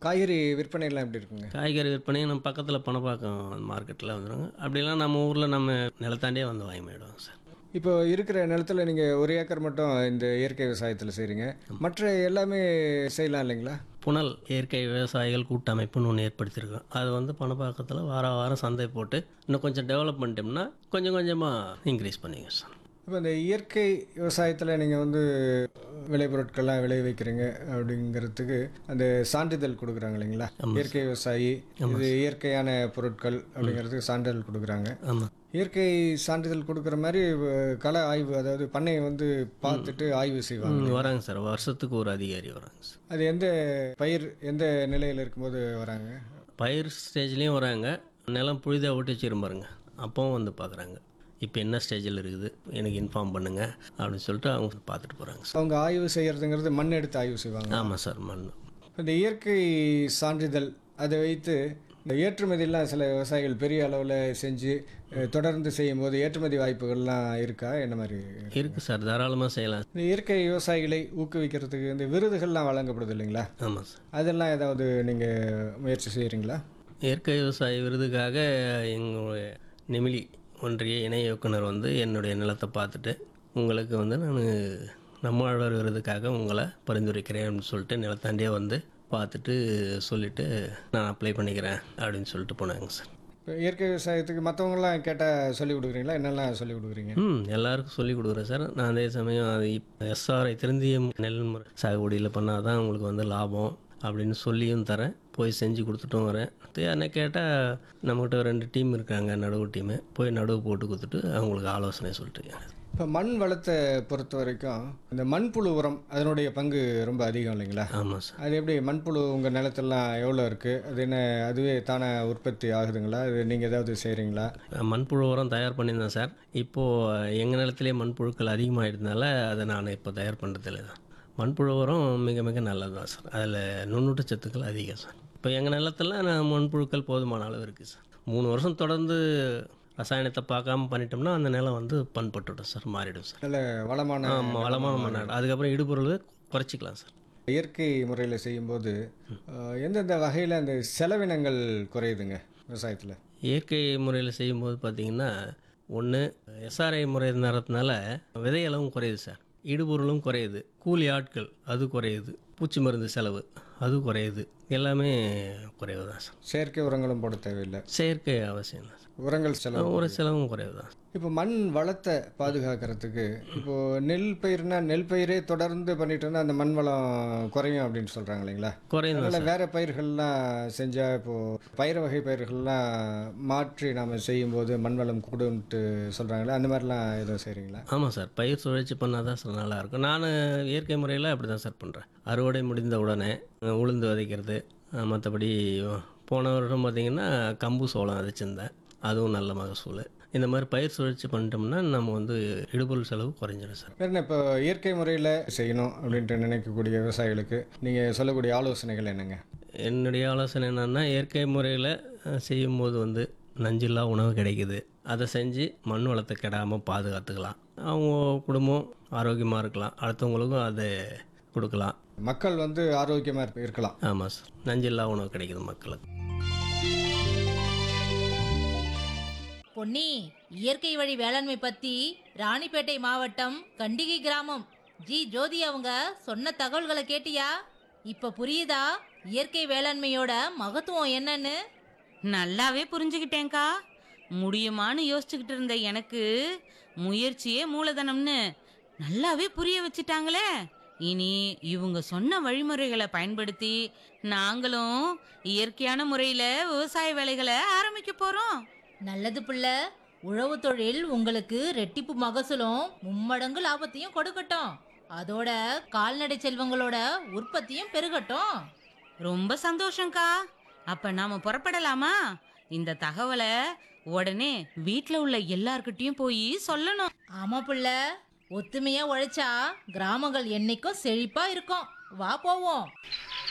காய்கறி விற்பனைலாம் எப்படி இருக்குங்க காய்கறி விற்பனை நம்ம பக்கத்தில் பணப்பாக்கம் மார்க்கெட்டில் வந்துடுங்க அப்படிலாம் நம்ம ஊரில் நம்ம நிலத்தாண்டியே வந்து வாங்கி போயிடுவோம் சார் இப்போ இருக்கிற நிலத்துல நீங்கள் ஒரு ஏக்கர் மட்டும் இந்த இயற்கை விவசாயத்தில் செய்கிறீங்க மற்ற எல்லாமே செய்யலாம் இல்லைங்களா புனல் இயற்கை விவசாயிகள் கூட்டமைப்புன்னு ஒன்று ஏற்படுத்தியிருக்கோம் அது வந்து பணப்பாக்கத்தில் வார வாரம் சந்தை போட்டு இன்னும் கொஞ்சம் டெவலப் பண்ணிட்டோம்னா கொஞ்சம் கொஞ்சமாக இன்க்ரீஸ் பண்ணிங்க சார் இப்போ இந்த இயற்கை விவசாயத்தில் நீங்கள் வந்து விளைபொருட்கள்லாம் விளை வைக்கிறீங்க அப்படிங்கிறதுக்கு அந்த சான்றிதழ் கொடுக்குறாங்க இல்லைங்களா இயற்கை விவசாயி இது இயற்கையான பொருட்கள் அப்படிங்கிறதுக்கு சான்றிதழ் கொடுக்குறாங்க ஆமாம் இயற்கை சான்றிதழ் கொடுக்குற மாதிரி அஹ், கள ஆய்வு அதாவது பண்ணையை வந்து பார்த்துட்டு ஆய்வு செய்வாங்க வராங்க சார் வருஷத்துக்கு ஒரு அதிகாரி வராங்க சார் அது எந்த பயிர் எந்த நிலையில் இருக்கும்போது வராங்க பயிர் ஸ்டேஜ்லேயும் வராங்க நிலம் புழுதாக ஓட்டி வச்சிருப்பாருங்க அப்பவும் வந்து பார்க்குறாங்க இப்போ என்ன ஸ்டேஜில் இருக்குது எனக்கு இன்ஃபார்ம் பண்ணுங்கள் அப்படின்னு சொல்லிட்டு அவங்க பார்த்துட்டு போகிறாங்க சார் அவங்க ஆய்வு செய்யறதுங்கிறது மண் எடுத்து ஆய்வு செய்வாங்க ஆமாம் சார் மண் இந்த இயற்கை சான்றிதழ் அதை வைத்து இந்த ஏற்றுமதியெல்லாம் சில விவசாயிகள் பெரிய அளவில் செஞ்சு அஹ், தொடர்ந்து செய்யும்போது ஏற்றுமதி வாய்ப்புகள்லாம் இருக்கா என்ன மாதிரி இருக்குது சார் தாராளமாக செய்யலாம் இந்த இயற்கை விவசாயிகளை ஊக்குவிக்கிறதுக்கு இந்த விருதுகள்லாம் வழங்கப்படுது இல்லைங்களா ஆமாம் சார் அதெல்லாம் ஏதாவது நீங்கள் முயற்சி செய்கிறீங்களா இயற்கை விவசாய விருதுக்காக எங்களுடைய நெமிலி ஒன்றிய இணை இயக்குனர் வந்து என்னுடைய நிலத்தை பார்த்துட்டு உங்களுக்கு வந்து நான் நம்மாழ்வார் விருதுக்காக உங்களை பரிந்துரைக்கிறேன் அப்படின்னு சொல்லிட்டு நிலத்தாண்டியே வந்து பார்த்துட்டு சொல்லிவிட்டு நான் அப்ளை பண்ணிக்கிறேன் அப்படின்னு சொல்லிட்டு போனாங்க சார் இப்போ இயற்கை விவசாயத்துக்கு மற்றவங்களாம் கேட்டால் சொல்லி கொடுக்குறீங்களா என்னெல்லாம் சொல்லி கொடுக்குறீங்க ம் எல்லாருக்கும் சொல்லி கொடுக்குறேன் சார் நான் அதே சமயம் அது எஸ்ஆர்ஐ திருந்திய நெல் முறை சாகுபடியில் பண்ணால் தான் உங்களுக்கு வந்து லாபம் அப்படின்னு சொல்லியும் தரேன் போய் செஞ்சு கொடுத்துட்டும் வரேன் என்ன கேட்டால் நம்மகிட்ட ரெண்டு டீம் இருக்காங்க நடுவு டீமு போய் நடுவு போட்டு கொடுத்துட்டு அவங்களுக்கு ஆலோசனை சொல்லிட்டு இப்போ மண் வளத்தை பொறுத்த வரைக்கும் இந்த மண்புழு உரம் அதனுடைய பங்கு ரொம்ப அதிகம் இல்லைங்களா ஆமாம் சார் அது எப்படி மண்புழு உங்கள் நிலத்தெல்லாம் எவ்வளோ இருக்குது அது என்ன அதுவே தானே உற்பத்தி ஆகுதுங்களா அது நீங்கள் ஏதாவது செய்கிறீங்களா மண்புழு உரம் தயார் பண்ணியிருந்தேன் சார் இப்போது எங்கள் நிலத்திலே மண்புழுக்கள் அதிகமாகிட்டதுனால அதை நான் இப்போ தயார் பண்ணுறதில்ல தான் மண்புழு உரம் மிக மிக நல்லது தான் சார் அதில் நுண்ணூட்ட சத்துக்கள் அதிகம் சார் இப்போ எங்கள் நிலத்தில் நான் மண்புழுக்கள் போதுமான அளவு இருக்குது சார் மூணு வருஷம் தொடர்ந்து ரசாயனத்தை பார்க்காம பண்ணிட்டோம்னா அந்த நிலம் வந்து பண்பட்டுடும் சார் மாறிடும் சார் நல்ல வளமான ஆமாம் வளமான மண்ணாடு அதுக்கப்புறம் இடுபொருள் குறைச்சிக்கலாம் சார் இயற்கை முறையில் செய்யும்போது அஹ், எந்தெந்த வகையில் அந்த செலவினங்கள் குறையுதுங்க விவசாயத்தில் இயற்கை முறையில் செய்யும்போது பார்த்தீங்கன்னா ஒன்று எஸ்ஆர்ஐ முறை நேரத்தினால விதையளவும் குறையுது சார் இடுபொருளும் குறையுது கூலி ஆட்கள் அது குறையுது பூச்சி மருந்து செலவு அது குறையுது எல்லாமே குறைவு தான் சார் செயற்கை உரங்களும் போட தேவையில்லை செயற்கை அவசியம் தான் சார் உரங்கள் செலவு ஒரு செலவும் குறைவு தான் இப்போ மண் வளத்தை பாதுகாக்கிறதுக்கு இப்போ நெல் பயிர்னா நெல் பயிரே தொடர்ந்து பண்ணிட்டு இருந்தா அந்த மண் வளம் குறையும் அப்படின்னு சொல்றாங்க இல்லைங்களா குறையும் தான் அதனால வேற பயிர்கள்லாம் செஞ்சா இப்போ பயிர் வகை பயிர்கள்லாம் மாற்றி நாம செய்யும்போது மண் வளம் கூடும்ட்டு சொல்றாங்களே அந்த மாதிரிலாம் எதுவும் செய்றீங்களா ஆமாம் சார் பயிர் சுழற்சி பண்ணால் தான் சார் நல்லாயிருக்கும் நான் இயற்கை முறையில் அப்படி தான் சார் பண்ணுறேன் அறுவடை முடிந்த உடனே அஹ், உளுந்து விதைக்கிறது அஹ், மற்றபடி போன வருடம் பார்த்திங்கன்னா கம்பு சோளம் விதைச்சிருந்தேன் அதுவும் நல்ல மகசூல் இந்த மாதிரி பயிர் சுழற்சி பண்ணிட்டோம்னா நம்ம வந்து இடுபொருள் செலவு குறைஞ்சிடும் சார் வேற என்ன இப்போ இயற்கை முறையில் செய்யணும் அப்படின்ட்டு நினைக்கக்கூடிய விவசாயிகளுக்கு நீங்கள் சொல்லக்கூடிய ஆலோசனைகள் என்னங்க என்னுடைய ஆலோசனை என்னென்னா இயற்கை முறையில் செய்யும்போது வந்து நஞ்சில்லா உணவு கிடைக்குது அதை செஞ்சு மண் வளத்தை கெடாமல் பாதுகாத்துக்கலாம் அவங்க குடும்பம் ஆரோக்கியமாக இருக்கலாம் அடுத்தவங்களுக்கும் அதை கொடுக்கலாம் மக்கள் வந்து ஆரோக்கியமாக இருக்கலாம் ஆமாம் சார் நஞ்சில்லா உணவு கிடைக்குது மக்களுக்கு பொன்னி இயற்கை வழி வேளாண்மை பத்தி ராணிப்பேட்டை மாவட்டம் கண்டிகை கிராமம் ஜி ஜோதி அவங்க சொன்ன தகவல்களை கேட்டியா இப்ப புரியுதா இயற்கை வேளாண்மையோட மகத்துவம் என்னன்னு நல்லாவே புரிஞ்சுக்கிட்டேன்க்கா முடியுமான்னு யோசிச்சுக்கிட்டு இருந்த எனக்கு முயற்சியே மூலதனம்னு நல்லாவே புரிய வச்சுட்டாங்களே இனி இவங்க சொன்ன வழிமுறைகளை பயன்படுத்தி நாங்களும் இயற்கையான முறையில் விவசாய வேலைகளை ஆரம்பிக்க போகிறோம் நல்லது புள்ள உழவு தொழில் உங்களுக்கு ரெட்டிப்பு மகசூலும் மும்மடங்கு லாபத்தையும் கொடுக்கட்டும் அதோட கால்நடை செல்வங்களோட உற்பத்தியும் பெருகட்டும் ரொம்ப சந்தோஷம்க்கா அப்ப நாம புறப்படலாமா இந்த தகவலை உடனே வீட்ல உள்ள எல்லார்கிட்டயும் போய் சொல்லணும் ஆமா புள்ள ஒத்துமையா உழைச்சா கிராமங்கள் என்னைக்கும் செழிப்பா இருக்கும் வா போவோம்